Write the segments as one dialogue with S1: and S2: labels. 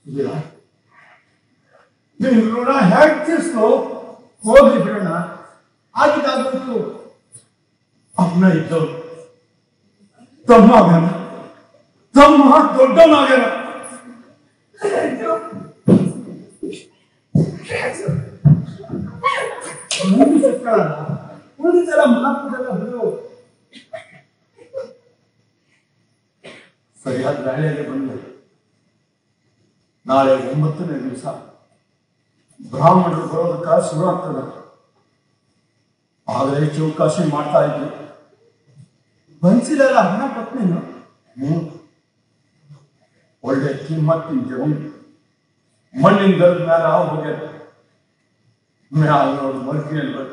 S1: ಇದೀರಾ ನಿನ್ ಋಣ ಹೇಗೆ ತೀರ್ಸ್ಕೋ ಹೋಗ್ಲಿ ಬಿಡೋಣ ಆಗಿದ್ದಾಗೋಯ್ತು ಅನ್ನ ಇದ್ದವ್ರು ತಮ್ಮ ಆಗ್ಯಾನ ತಮ್ಮ ದೊಡ್ಡವನಾಗ್ಯಾನ ಮುಂದೆ ಸಿಕ್ಕೊಳ್ಳೋಣ. ಉಳಿದೆಲ್ಲ ಮಾತುಗಳೆಲ್ಲ ಬಿಡು ಸರಿಯಾದ ವೇಳೆಯಲ್ಲಿ ಬಂದು ನಾಳೆ ಒಂಬತ್ತನೇ ದಿವಸ ಬ್ರಾಹ್ಮಣರು ಬರೋದಕ್ಕೆ ಶುರು ಆಗ್ತದೆ ಆದರೆ ಚೌಕಾಶಿ ಮಾಡ್ತಾ ಇದ್ರು ಬನ್ಸಿಲೆಲ್ಲ ಹಣ ಕೊಟ್ಟನೇನು ಹ್ಮ್ ಒಳ್ಳೆ ಕಿಮ್ಮತ್ತಿನ ಜಮೀನು ಮಣ್ಣಿನ ಗರದ ಮೇಲೆ ಹೋಗ್ಯಾರ ಮ್ಯಾಲ ನೋಡಿ ಮರ್ಕಿನಲ್ಲಿ ಬರ್ತಾರೆ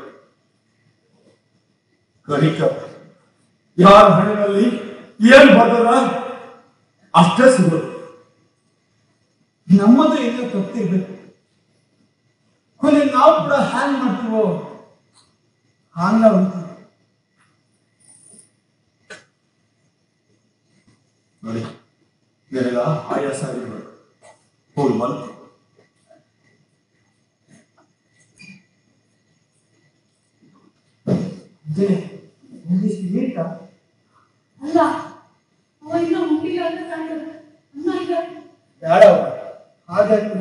S1: ಕರಿಕ ಯಾರ ಹಣ್ಣಿನಲ್ಲಿ ಏನ್ ಬರ್ತದ ಅಷ್ಟೇ ಸಿಗೋದು ನಮ್ಮದು ಏನೋ ತಪ್ಪಿರ್ಬೇಕು ಕೊನೆ ನಾವು ಕೂಡ ಹ್ಯಾಂಗ್ ಮಾಡ್ತೀವೋ ಹಾಂಗ ಉಂಟು ನೋಡಿ ನಿನಗ ಆಯಾಸ ಆಗಿರ್ಬೇಕು ಹೋಗಿ ಮಲ್ಕೊ ಇದೇನೆ, ಒಂದಿಷ್ಟು ಲೇಟಾ?
S2: ಅಲ್ಲ ಅವ ಇನ್ನೂ ಮುಟ್ಟಿಲ್ಲ ಅಂತ ಕಾಣ್ತದೆ ಅನ್ನ ಈಗ
S1: ಬೇಡ ಹಾಗೆ